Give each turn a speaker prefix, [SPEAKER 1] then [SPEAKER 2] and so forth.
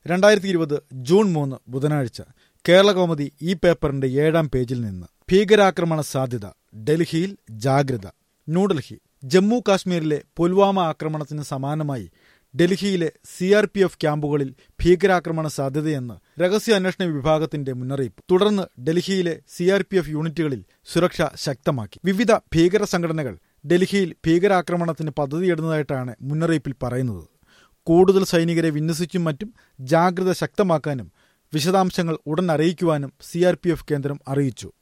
[SPEAKER 1] രണ്ടായിരത്തി ഇരുപത് ജൂൺ മൂന്ന് ബുധനാഴ്ച കേരളകൗമുദി ഈ പേപ്പറിന്റെ ഏഴാം പേജിൽ നിന്ന് ഭീകരാക്രമണ സാധ്യത ഡൽഹിയിൽ ജാഗ്രത ന്യൂഡൽഹി ജമ്മു കാശ്മീരിലെ പുൽവാമ ആക്രമണത്തിന് സമാനമായി ഡൽഹിയിലെ സി ആർ പി എഫ് ക്യാമ്പുകളിൽ ഭീകരാക്രമണ സാധ്യതയെന്ന് രഹസ്യാന്വേഷണ വിഭാഗത്തിന്റെ മുന്നറിയിപ്പ് തുടർന്ന് ഡൽഹിയിലെ സി ആർ പി എഫ് യൂണിറ്റുകളിൽ സുരക്ഷ ശക്തമാക്കി വിവിധ ഭീകര സംഘടനകൾ ഡൽഹിയിൽ ഭീകരാക്രമണത്തിന് പദ്ധതിയിടുന്നതായിട്ടാണ് മുന്നറിയിപ്പിൽ പറയുന്നത് കൂടുതൽ സൈനികരെ വിന്യസിച്ചും മറ്റും ജാഗ്രത ശക്തമാക്കാനും വിശദാംശങ്ങൾ ഉടൻ അറിയിക്കുവാനും സി കേന്ദ്രം അറിയിച്ചു